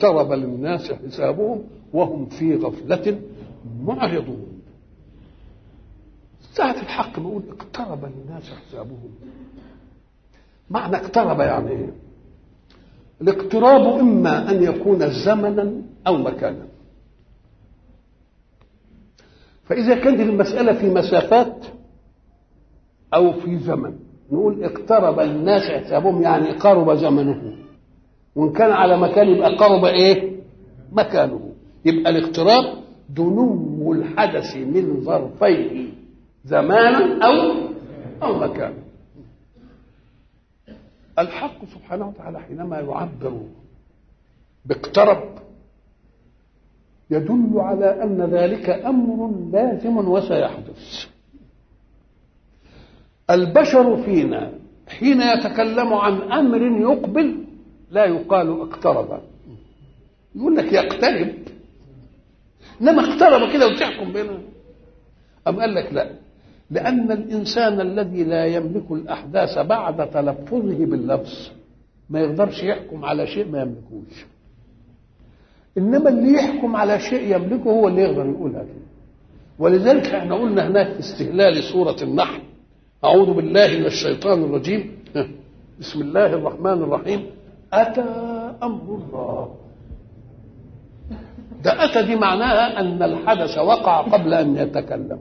اقترب للناس حسابهم وهم في غفلة معرضون ساعة الحق بيقول اقترب للناس حسابهم معنى اقترب يعني ايه الاقتراب اما ان يكون زمنا او مكانا فاذا كانت المساله في مسافات او في زمن نقول اقترب الناس حسابهم يعني قرب زمنه وان كان على مكان يبقى قرب ايه مكانه يبقى الاقتراب دنو الحدث من ظرفيه زمانا او او مكانا الحق سبحانه وتعالى حينما يعبر باقترب يدل على ان ذلك امر لازم وسيحدث البشر فينا حين يتكلم عن امر يقبل لا يقال اقترب يقول لك يقترب انما اقترب كده وتحكم بينهم ام قال لك لا لأن الإنسان الذي لا يملك الأحداث بعد تلفظه باللفظ ما يقدرش يحكم على شيء ما يملكوش إنما اللي يحكم على شيء يملكه هو اللي يقدر يقولها كده ولذلك احنا قلنا هناك في استهلال سورة النحل أعوذ بالله من الشيطان الرجيم بسم الله الرحمن الرحيم أتى أمر الله ده أتى دي معناها أن الحدث وقع قبل أن يتكلم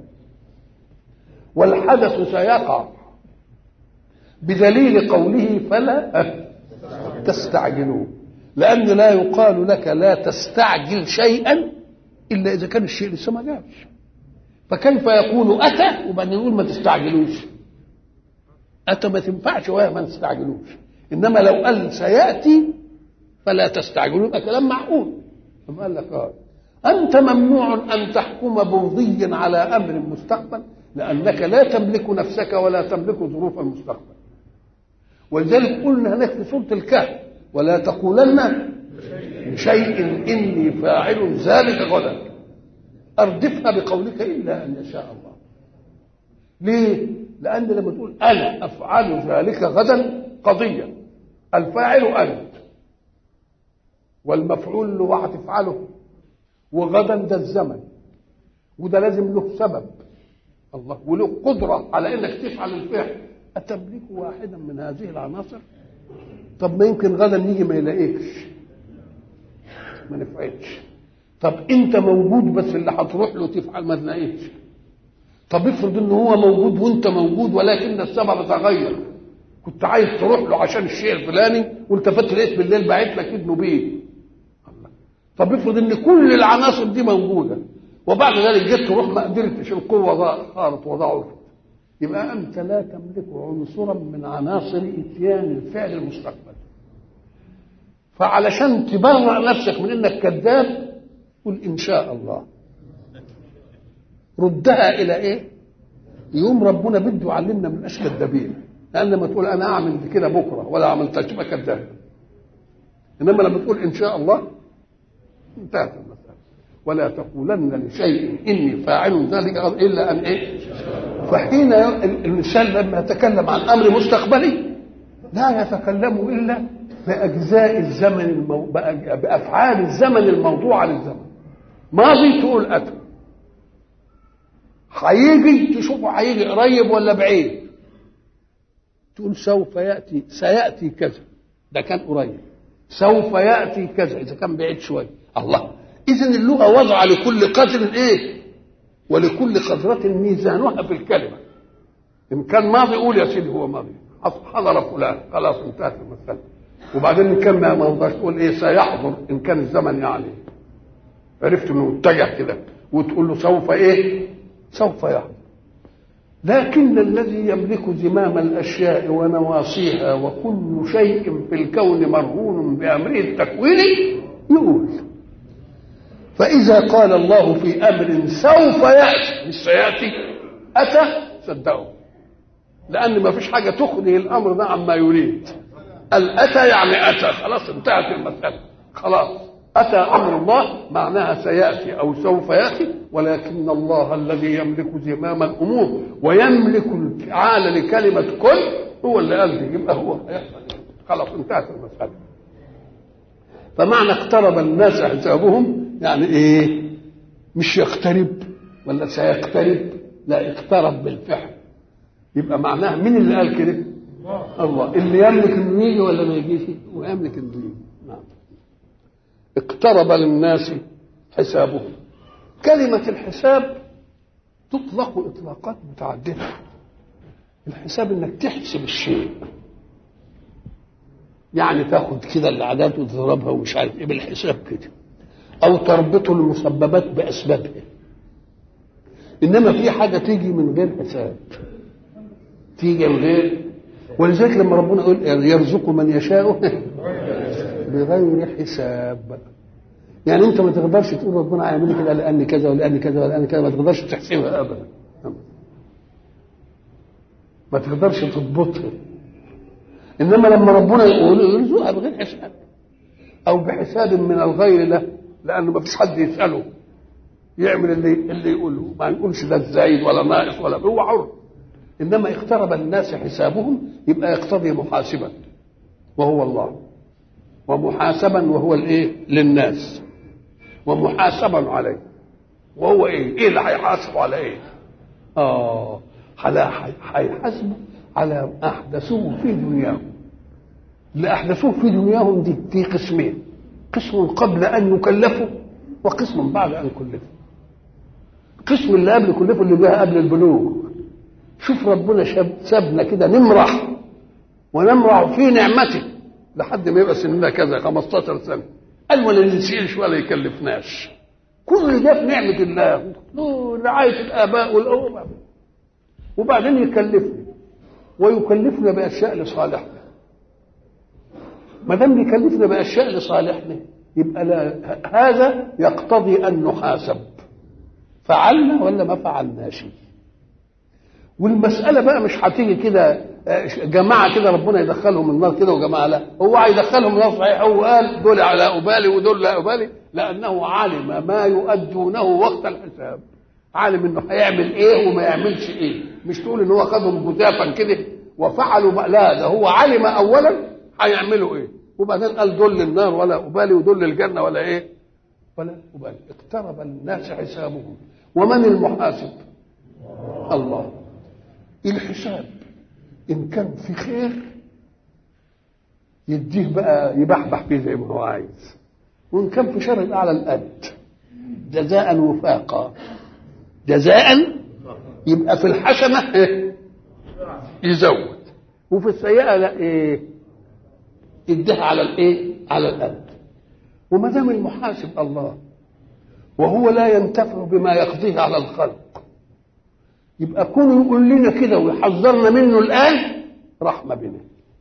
والحدث سيقع بدليل قوله فلا تستعجلوه لأن لا يقال لك لا تستعجل شيئا إلا إذا كان الشيء لسه ما جاش فكيف يقول أتى وبعدين نقول ما تستعجلوش أتى ما تنفعش وهي ما تستعجلوش إنما لو قال سيأتي فلا تستعجلوا يبقى كلام معقول ثم قال لك آه أنت ممنوع أن تحكم بمضي على أمر مستقبل لأنك لا تملك نفسك ولا تملك ظروف المستقبل ولذلك قلنا هناك في سورة الكهف ولا تقولن شيء إني فاعل ذلك غدا أردفها بقولك إلا أن يشاء الله ليه؟ لأن لما تقول أنا أفعل ذلك غدا قضية الفاعل أنت والمفعول اللي هتفعله وغدا ده الزمن وده لازم له سبب الله وله قدرة على انك تفعل الفعل أتملك واحدا من هذه العناصر طب ما يمكن غدا يجي ما يلاقيكش ما نفعتش طب انت موجود بس اللي هتروح له تفعل ما تلاقيش طب افرض ان هو موجود وانت موجود ولكن السبب تغير كنت عايز تروح له عشان الشيء الفلاني والتفت لقيت بالليل باعت لك ابنه بيه الله طب افرض ان كل العناصر دي موجوده وبعد ذلك جيت تروح ما قدرتش القوه صارت وضعفت يبقى انت لا تملك عنصرا من عناصر اتيان الفعل المستقبل فعلشان تبرأ نفسك من انك كذاب قل ان شاء الله ردها الى ايه يوم ربنا بده يعلمنا من اشكال كذابين لان لما تقول انا اعمل كده بكره ولا عملتش تبقى كذاب انما لما تقول ان شاء الله انتهت المساله ولا تقولن لشيء اني فاعل ذلك الا ان ايه فحين الانسان لما يتكلم عن امر مستقبلي لا يتكلم الا باجزاء الزمن المو... بافعال الزمن الموضوعه للزمن ماضي تقول اتى هيجي تشوفه هيجي قريب ولا بعيد تقول سوف ياتي سياتي كذا ده كان قريب سوف ياتي كذا اذا كان بعيد شويه الله اذا اللغه وضع لكل قدر ايه ولكل قدرة ميزانها في الكلمة إن كان ماضي قول يا سيدي هو ماضي حضر فلان خلاص انتهت المسألة وبعدين إن كان ما مرضاش تقول إيه سيحضر إن كان الزمن يعني عرفت إنه اتجه كده وتقول له سوف إيه؟ سوف يحضر لكن الذي يملك زمام الأشياء ونواصيها وكل شيء في الكون مرهون بأمره التكويني يقول فإذا قال الله في أمر سوف يأتي مش سيأتي أتى صدقوا لأن ما فيش حاجة تخلي الأمر ده عما يريد الأتى يعني أتى خلاص انتهت المسألة خلاص أتى أمر الله معناها سيأتي أو سوف يأتي ولكن الله الذي يملك زمام الأمور ويملك الفعال لكلمة كل هو اللي قال دي يبقى هو هيحصل خلاص انتهت المسألة فمعنى اقترب الناس حسابهم يعني ايه مش يقترب ولا سيقترب لا اقترب بالفعل يبقى معناها مين اللي قال كده الله اللي يملك انه يجي ولا ما يجيش هو يملك انه يجي نعم اقترب للناس حسابهم كلمة الحساب تطلق إطلاقات متعددة الحساب إنك تحسب الشيء يعني تاخد كده الأعداد وتضربها ومش عارف إيه بالحساب كده أو تربط المسببات بأسبابها إنما في حاجة تيجي من غير حساب تيجي من غير ولذلك لما ربنا يقول يرزق من يشاء بغير حساب يعني انت ما تقدرش تقول ربنا هيعمل لي كده لان كذا ولان كذا ولان كذا ما تقدرش تحسبها ابدا ما تقدرش تضبطها انما لما ربنا يقول يرزقها بغير حساب او بحساب من الغير له لانه ما فيش حد يساله يعمل اللي اللي يقوله ما نقولش ده زايد ولا ناقص ولا هو حر انما اقترب الناس حسابهم يبقى يقتضي محاسبا وهو الله ومحاسبا وهو الايه للناس ومحاسبا عليه وهو ايه ايه اللي هيحاسب على ايه اه على هيحاسبوا على ما احدثوه في دنياهم اللي احدثوه في دنياهم دي في قسمين قسم قبل ان يكلفوا وقسم بعد ان كلفوا القسم اللي قبل كلفوا اللي جاء قبل البلوغ شوف ربنا شاب سابنا كده نمرح ونمرح في نعمته لحد ما يبقى سننا كذا 15 سنه قال ولا نسيلش ولا يكلفناش كل ده في نعمه الله رعايه الاباء والامم وبعدين يكلفنا ويكلفنا باشياء لصالحنا ما دام يكلفنا باشياء لصالحنا يبقى لا هذا يقتضي ان نحاسب فعلنا ولا ما فعلناش والمسألة بقى مش هتيجي كده جماعة كده ربنا يدخلهم النار كده وجماعة لا هو هيدخلهم النار صحيح هو قال دول على أبالي ودول لا أبالي لأنه علم ما يؤدونه وقت الحساب عالم انه هيعمل ايه وما يعملش ايه مش تقول ان هو خدهم جزافا كده وفعلوا بقى لا ده هو علم اولا هيعملوا ايه وبعدين قال دول للنار ولا ابالي ودول للجنه ولا ايه ولا ابالي اقترب الناس حسابهم ومن المحاسب الله الحساب ان كان في خير يديه بقى يبحبح فيه زي ما هو عايز وان كان في شر يبقى على القد جزاء وفاقا جزاء يبقى في الحسنه إيه؟ يزود وفي السيئه لا ايه يديها على الايه على القد وما دام المحاسب الله وهو لا ينتفع بما يقضيه على الخلق يبقى كونه يقول لنا كده ويحذرنا منه الان رحمه بنا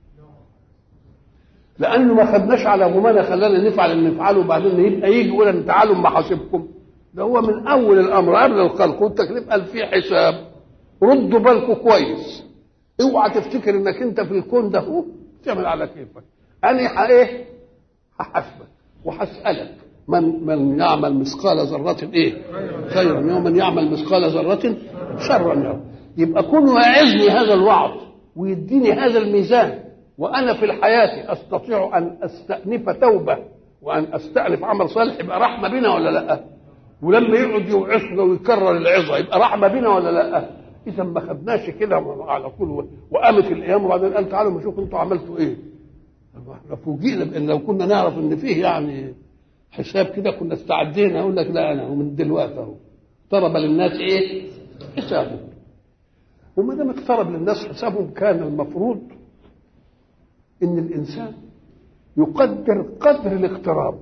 لانه ما خدناش على غمانه خلانا نفعل اللي نفعله وبعدين يبقى يجي يقول ان تعالوا ما حاسبكم ده هو من اول الامر قبل الخلق والتكليف قال في حساب ردوا بالكم كويس اوعى تفتكر انك انت في الكون ده هو تعمل على كيفك انا ايه هحاسبك وهسالك من من يعمل مثقال ذرة ايه؟ خيرا ومن يعمل مثقال ذرة شرا له يبقى كونه يعظني هذا الوعظ ويديني هذا الميزان وانا في الحياه استطيع ان استانف توبه وان استالف عمل صالح يبقى رحمه بنا ولا لا؟ ولما يقعد يوعظنا ويكرر العظه يبقى رحمه بنا ولا لا؟ اذا ما خدناش كده على طول وقامت الايام وبعدين قال تعالوا نشوف انتوا عملتوا ايه؟ احنا فوجئنا بان لو كنا نعرف ان فيه يعني حساب كده كنا استعدينا اقول لك لا انا ومن دلوقتي اهو اقترب للناس ايه؟ حسابهم وما دام اقترب للناس حسابهم كان المفروض ان الانسان يقدر قدر الاقتراب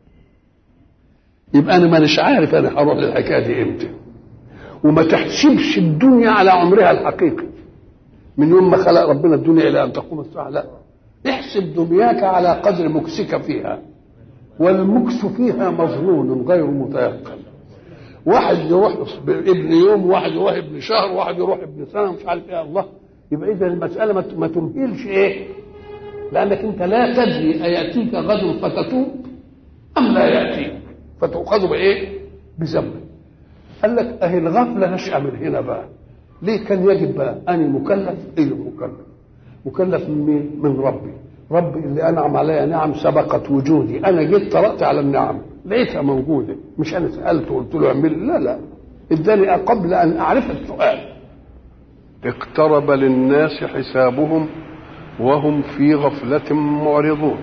يبقى انا مانيش عارف انا هروح للحكايه دي امتى وما تحسبش الدنيا على عمرها الحقيقي من يوم ما خلق ربنا الدنيا الى ان تقوم الساعه لا احسب دنياك على قدر مكسك فيها والمكس فيها مظنون غير متيقن واحد يروح ابن يوم واحد يروح ابن شهر واحد يروح ابن سنه مش عارف ايه الله يبقى اذا المساله ما تمهلش ايه لانك انت لا تدري اياتيك غد فتتوب ام لا ياتيك فتؤخذ بايه بذنب قال لك اهي الغفله نشأ من هنا بقى ليه كان يجب بقى اني مكلف ايه مكلف مكلف من مين من ربي ربي اللي انعم عليا نعم سبقت وجودي انا جيت طرقت على النعم لقيتها موجوده مش انا سالته وقلت له اعمل لا لا اداني قبل ان اعرف السؤال اقترب للناس حسابهم وهم في غفلة معرضون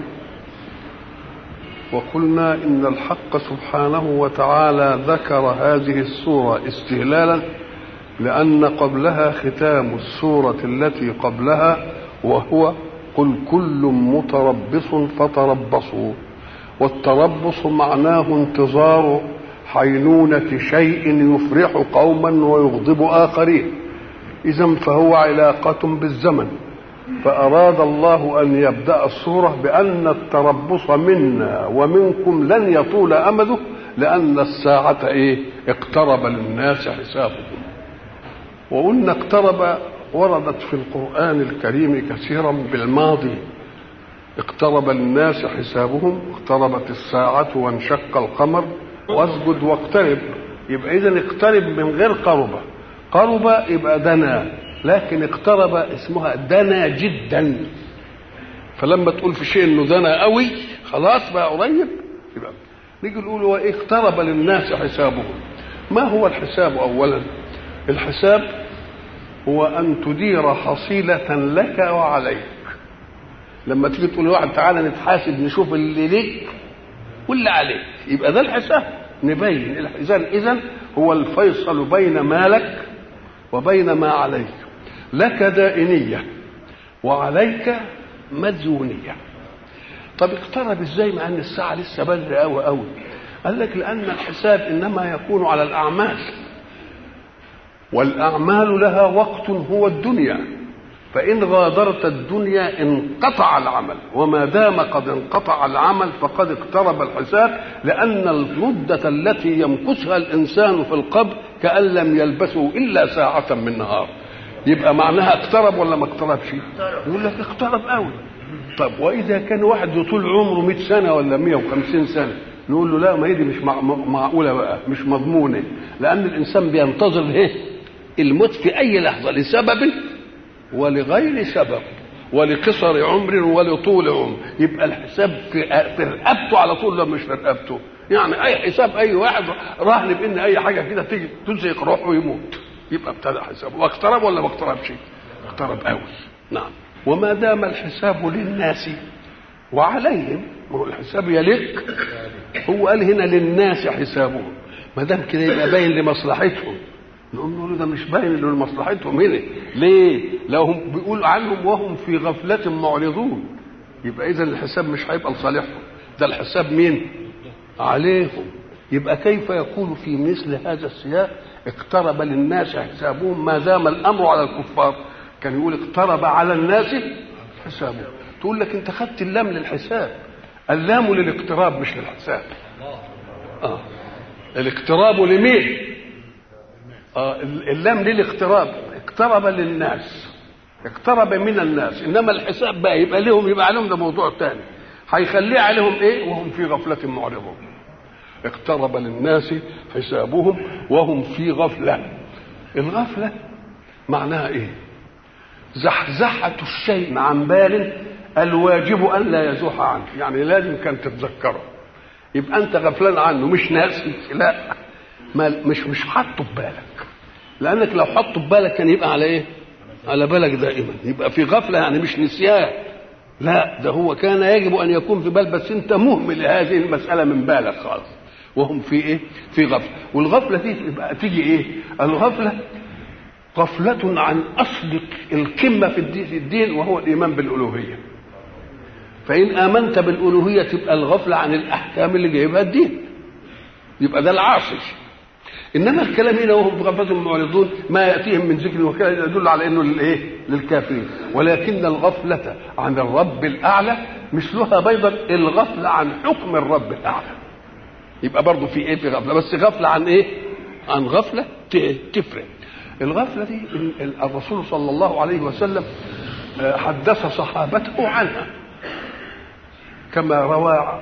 وقلنا إن الحق سبحانه وتعالى ذكر هذه السورة استهلالا لأن قبلها ختام السورة التي قبلها وهو قل كل متربص فتربصوا والتربص معناه انتظار حينونة شيء يفرح قوما ويغضب آخرين إذا فهو علاقة بالزمن فأراد الله أن يبدأ الصورة بأن التربص منا ومنكم لن يطول أمده لأن الساعة إيه؟ اقترب للناس حسابهم وقلنا اقترب وردت في القرآن الكريم كثيرا بالماضي اقترب للناس حسابهم اقتربت الساعة وانشق القمر واسجد واقترب يبقى إذا اقترب من غير قربة قرب يبقى دنا لكن اقترب اسمها دنا جدا فلما تقول في شيء انه دنا قوي خلاص بقى قريب يبقى نيجي نقول هو إيه اقترب للناس حسابهم ما هو الحساب اولا الحساب هو ان تدير حصيله لك وعليك لما تيجي تقول لواحد تعالى نتحاسب نشوف اللي ليك واللي عليك يبقى ده الحساب نبين اذا اذا هو الفيصل بين مالك وبين ما عليك لك دائنيه وعليك مديونيه طب اقترب ازاي مع ان الساعه لسه بدري قوي قوي قال لك لان الحساب انما يكون على الاعمال والاعمال لها وقت هو الدنيا فان غادرت الدنيا انقطع العمل وما دام قد انقطع العمل فقد اقترب الحساب لان المده التي يمكثها الانسان في القبر كان لم يلبثه الا ساعه من نهار يبقى معناها اقترب ولا ما اقتربش يقول لك اقترب قوي طب واذا كان واحد يطول عمره 100 سنه ولا 150 سنه نقول له لا ما هي دي مش معقوله بقى مش مضمونه لان الانسان بينتظر ايه الموت في اي لحظه لسبب ولغير سبب ولقصر عمر ولطول عمر يبقى الحساب في في رقبته على طول لا مش في رقبته يعني اي حساب اي واحد راهن بان اي حاجه كده تيجي تزهق روحه ويموت يبقى ابتدى حسابه واقترب ولا ما اقتربش؟ اقترب قوي نعم وما دام الحساب للناس وعليهم هو الحساب يليق هو قال هنا للناس حسابهم ما دام كده يبقى باين لمصلحتهم نقول له ده مش باين لمصلحتهم هنا ليه؟ لو هم بيقول عنهم وهم في غفلة معرضون يبقى إذا الحساب مش هيبقى لصالحهم ده الحساب مين؟ عليهم يبقى كيف يكون في مثل هذا السياق اقترب للناس حسابهم ما دام الامر على الكفار كان يقول اقترب على الناس حسابهم تقول لك انت خدت اللام للحساب اللام للاقتراب مش للحساب اه الاقتراب لمين آه اللام للاقتراب اقترب للناس اقترب من الناس انما الحساب بقى يبقى لهم يبقى عليهم ده موضوع ثاني هيخليه عليهم ايه وهم في غفله معرضون اقترب للناس حسابهم وهم في غفله الغفله معناها ايه زحزحه الشيء عن بال الواجب ان لا يزوح عنه يعني لازم كان تتذكره يبقى انت غفلان عنه مش ناسي لا ما مش مش حاطه في بالك لانك لو حطه في بالك كان يبقى على ايه على بالك دائما يبقى في غفله يعني مش نسيان لا ده هو كان يجب ان يكون في بال بس انت مهمل هذه المساله من بالك خالص وهم في ايه في غفله والغفله دي يبقى تيجي ايه الغفله غفلة عن أصل القمة في الدين, في الدين وهو الإيمان بالألوهية فإن آمنت بالألوهية تبقى الغفلة عن الأحكام اللي جايبها الدين يبقى ده العاصي انما الكلام هنا وهم في غفله معرضون ما ياتيهم من ذكر وكان يدل على انه للايه؟ للكافرين ولكن الغفله عن الرب الاعلى مثلها بيضا الغفله عن حكم الرب الاعلى يبقى برضه في ايه في غفله بس غفله عن ايه؟ عن غفله تفرق الغفله دي الرسول صلى الله عليه وسلم حدث صحابته عنها كما روى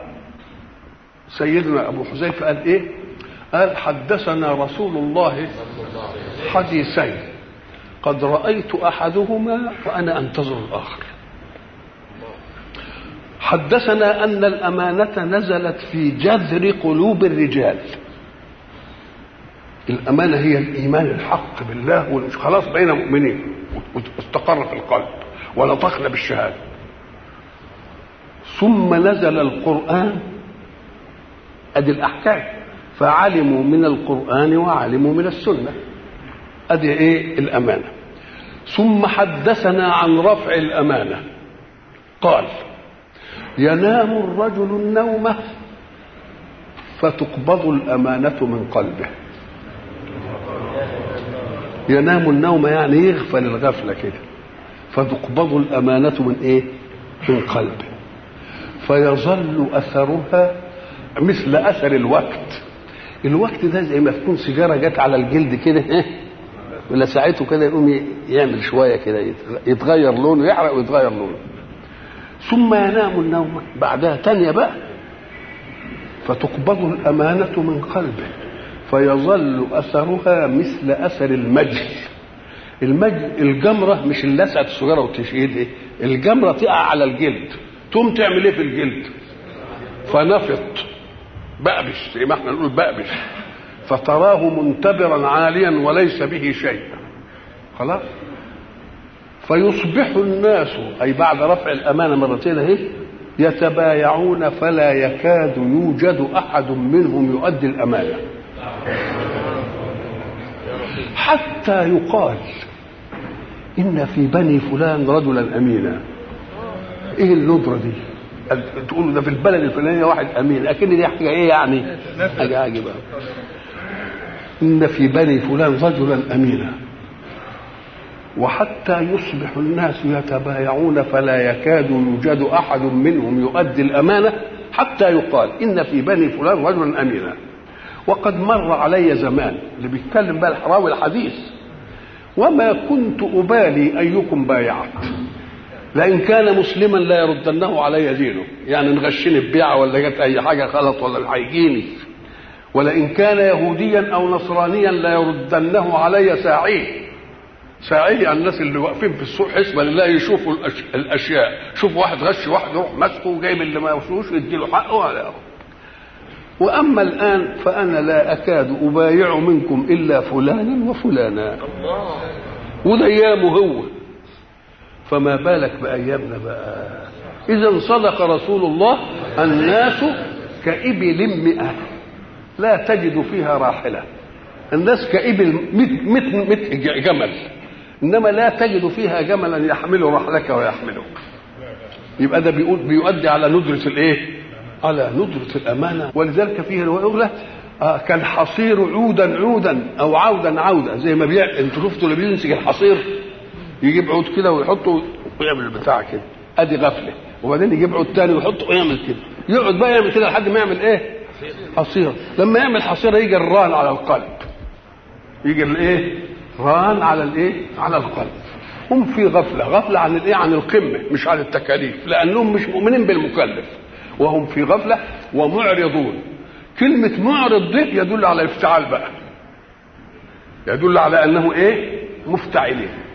سيدنا ابو حذيفه قال ايه؟ قال حدثنا رسول الله حديثين قد رأيت أحدهما وأنا أنتظر الآخر حدثنا ان الامانه نزلت في جذر قلوب الرجال الامانه هي الايمان الحق بالله والمش خلاص بقينا مؤمنين واستقر في القلب ونطقنا بالشهاده ثم نزل القران ادي الاحكام فعلموا من القران وعلموا من السنه ادي ايه الامانه ثم حدثنا عن رفع الامانه قال ينام الرجل النوم فتقبض الامانه من قلبه ينام النوم يعني يغفل الغفله كده فتقبض الامانه من ايه من قلبه فيظل اثرها مثل اثر الوقت الوقت ده زي ما تكون سيجاره جت على الجلد كده ايه ولا ساعته كده يقوم يعمل شويه كده يتغير لونه يحرق ويتغير لونه ثم ينام النوم بعدها تانية بقى فتقبض الأمانة من قلبه فيظل أثرها مثل أثر المجل المجل الجمرة مش اللي لسعت السجارة وتشيد ايه الجمرة تقع على الجلد تقوم تعمل ايه في الجلد فنفط بأبش زي ما احنا نقول بأبش فتراه منتبرا عاليا وليس به شيء خلاص فيصبح الناس اي بعد رفع الامانه مرتين اهي يتبايعون فلا يكاد يوجد احد منهم يؤدي الامانه حتى يقال ان في بني فلان رجلا امينا ايه الندره دي تقولوا ده في البلد الفلانيه واحد امين اكن دي حاجه ايه يعني حاجه عجيبه ان في بني فلان رجلا امينا وحتى يصبح الناس يتبايعون فلا يكاد يوجد احد منهم يؤدي الامانه حتى يقال ان في بني فلان رجلا امينا وقد مر علي زمان اللي بيتكلم بقى الحراوي الحديث وما كنت ابالي ايكم بايعت لان كان مسلما لا يردنه علي دينه يعني نغشني ببيعه ولا جت اي حاجه غلط ولا هيجيني ولئن كان يهوديا او نصرانيا لا يردنه علي ساعيه ساعيه الناس اللي واقفين في السوق حسبه لله يشوفوا الأش... الاشياء شوف واحد غش واحد يروح ماسكه وجايب اللي ما يوصلوش يديله حقه ولا واما الان فانا لا اكاد ابايع منكم الا فلانا وفلانا وده ايامه هو فما بالك بايامنا بقى اذا صدق رسول الله الناس كابل مئه لا تجد فيها راحله الناس كابل مت مت مت جمل انما لا تجد فيها جملا يحمل رحلك ويحملك يبقى ده بيقول بيؤدي على ندرة الايه؟ على ندرة الأمانة ولذلك فيه رواية آه كان حصير عودا عودا أو عودا عودا زي ما بيع أنتوا شفتوا اللي بيمسك الحصير يجيب عود كده ويحطه ويعمل البتاع كده أدي غفلة وبعدين يجيب عود تاني ويحطه ويعمل كده يقعد بقى يعمل كده لحد ما يعمل إيه؟ حصير لما يعمل حصير يجي الران على القلب يجي الايه ران على الايه على القلب هم في غفله غفله عن الايه عن القمه مش عن التكاليف لانهم مش مؤمنين بالمكلف وهم في غفله ومعرضون كلمه معرض دي يدل على الافتعال بقى يدل على انه ايه مفتعلين